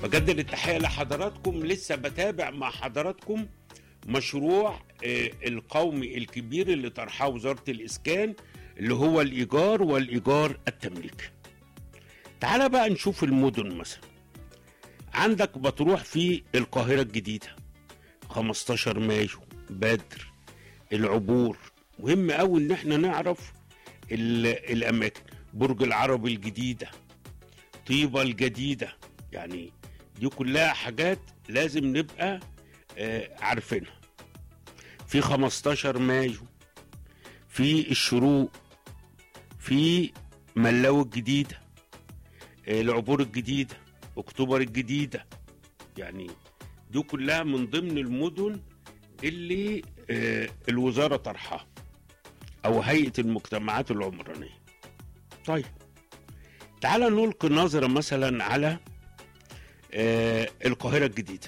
بجدد التحية لحضراتكم لسه بتابع مع حضراتكم مشروع آه، القومي الكبير اللي طرحه وزارة الإسكان اللي هو الإيجار والإيجار التمليكي تعال بقى نشوف المدن مثلا عندك بتروح في القاهرة الجديدة 15 مايو بدر العبور مهم قوي ان احنا نعرف ال- الاماكن برج العرب الجديده طيبه الجديده يعني دي كلها حاجات لازم نبقى آه، عارفينها في 15 مايو في الشروق في ملاو الجديده آه، العبور الجديده اكتوبر الجديده يعني دي كلها من ضمن المدن اللي آه، الوزاره طرحها او هيئه المجتمعات العمرانيه طيب تعال نلقي نظره مثلا على آه، القاهره الجديده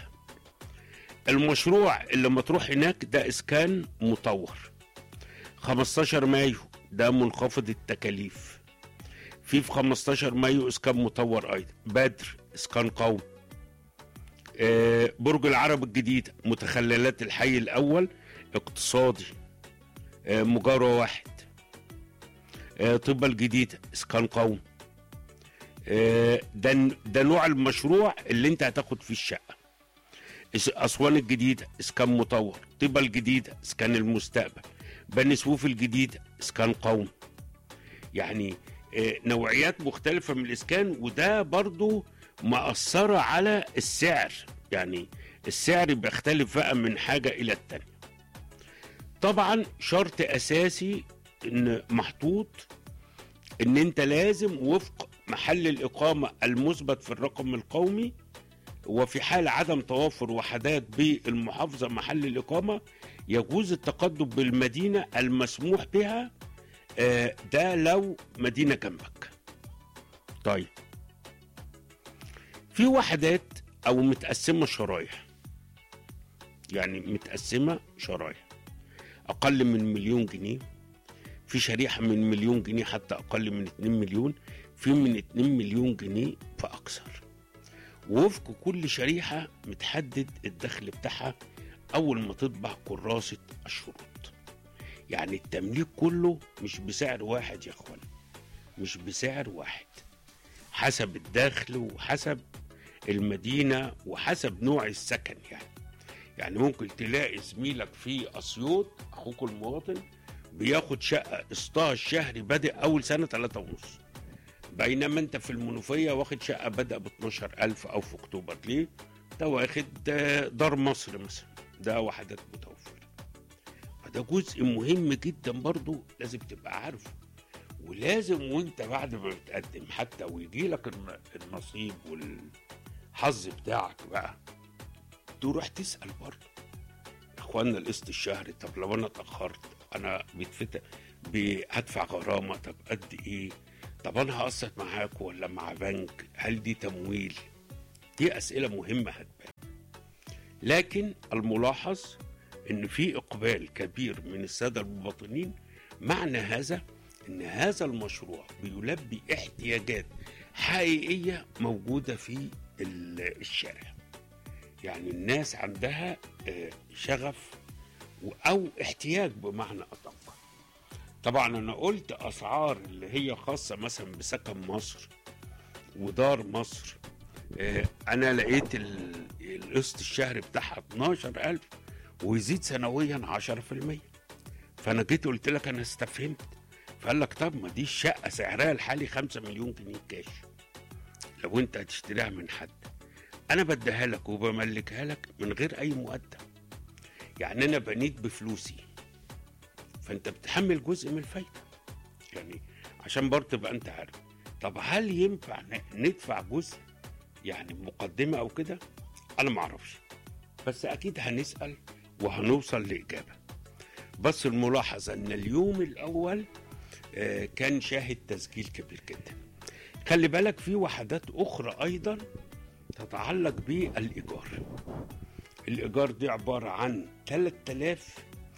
المشروع اللي مطروح هناك ده اسكان مطور 15 مايو ده منخفض التكاليف في في 15 مايو اسكان مطور ايضا بدر اسكان قومي آه، برج العرب الجديد متخللات الحي الاول اقتصادي آه، مجاورة واحد آه، طب الجديدة اسكان قومي آه، ده ده نوع المشروع اللي انت هتاخد فيه الشقة اس- اسوان الجديدة اسكان مطور طب الجديدة اسكان المستقبل بني سويف الجديدة اسكان قومي يعني آه، نوعيات مختلفة من الاسكان وده برضو مأثرة على السعر يعني السعر بيختلف بقى من حاجة إلى التانية طبعا شرط أساسي إن محطوط إن أنت لازم وفق محل الإقامة المثبت في الرقم القومي وفي حال عدم توافر وحدات بالمحافظة محل الإقامة يجوز التقدم بالمدينة المسموح بها آه، ده لو مدينة جنبك طيب في وحدات او متقسمه شرايح يعني متقسمه شرايح اقل من مليون جنيه في شريحه من مليون جنيه حتى اقل من 2 مليون في من 2 مليون جنيه فاكثر وفق كل شريحه متحدد الدخل بتاعها اول ما تطبع كراسه الشروط يعني التمليك كله مش بسعر واحد يا اخوان مش بسعر واحد حسب الدخل وحسب المدينة وحسب نوع السكن يعني يعني ممكن تلاقي زميلك في أسيوط أخوك المواطن بياخد شقة قسطها الشهري بادئ أول سنة ثلاثة ونص بينما أنت في المنوفية واخد شقة بدأ ب 12000 أو في أكتوبر ليه؟ ده واخد آه، دار مصر مثلا ده وحدات متوفرة فده جزء مهم جدا برضو لازم تبقى عارفه ولازم وانت بعد ما بتقدم حتى ويجي لك النصيب والحظ بتاعك بقى تروح تسال برضه يا اخوانا القسط الشهري طب لو انا اتاخرت انا بيتفتح بي- هدفع غرامه طب قد ايه طب انا هقسط معاك ولا مع بنك هل دي تمويل دي اسئله مهمه هتبان لكن الملاحظ ان في اقبال كبير من الساده المواطنين معنى هذا ان هذا المشروع بيلبي احتياجات حقيقيه موجوده في ال- الشارع يعني الناس عندها آه، شغف و- او احتياج بمعنى ادق طبعا انا قلت اسعار اللي هي خاصه مثلا بسكن مصر ودار مصر آه، انا لقيت ال- القسط الشهري بتاعها 12000 ويزيد سنويا 10% فانا جيت قلت لك انا استفهمت فقال لك طب ما دي الشقه سعرها الحالي 5 مليون جنيه كاش لو انت هتشتريها من حد انا بديها لك وبملكها لك من غير اي مقدم يعني انا بنيت بفلوسي فانت بتحمل جزء من الفايده يعني عشان برضه تبقى انت عارف طب هل ينفع ن- ندفع جزء يعني مقدمه او كده انا ما اعرفش بس اكيد هنسال وهنوصل لاجابه بس الملاحظه ان اليوم الاول آه، كان شاهد تسجيل كبير جدا خلي بالك في وحدات اخرى ايضا تتعلق بالايجار الايجار دي عباره عن 3000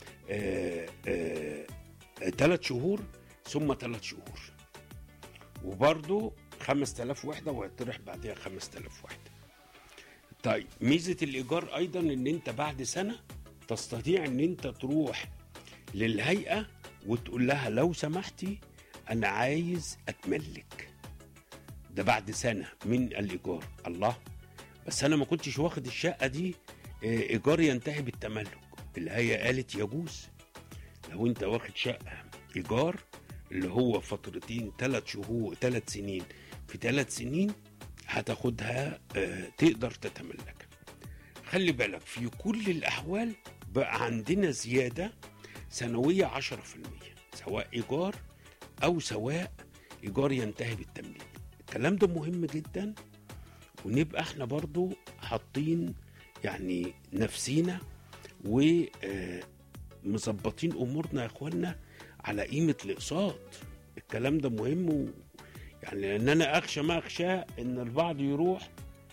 ثلاث شهور ثم ثلاث شهور وبرضه 5000 وحده وهيطرح بعدها 5000 وحده طيب ميزه الايجار ايضا ان انت بعد سنه تستطيع ان انت تروح للهيئه وتقول لها لو سمحتي انا عايز اتملك ده بعد سنه من الايجار الله بس انا ما كنتش واخد الشقه دي آه، ايجار ينتهي بالتملك الهيئه قالت يجوز لو انت واخد شقه ايجار اللي هو فترتين ثلاث شهور ثلاث سنين في ثلاث سنين هتاخدها آه، تقدر تتملكها خلي بالك في كل الأحوال بقى عندنا زيادة سنوية 10% سواء إيجار أو سواء إيجار ينتهي بالتمليك الكلام ده مهم جدا ونبقى احنا برضو حاطين يعني نفسينا ومظبطين أمورنا يا إخوانا على قيمة الإقساط الكلام ده مهم و يعني لأن أنا أخشى ما أخشى إن البعض يروح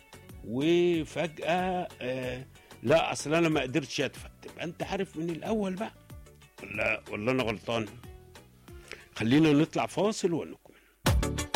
وفجأة آه لا أصل أنا ما قدرتش أدفع تبقى أنت عارف من الأول بقى ولا ولا أنا غلطان خلينا نطلع فاصل ونكمل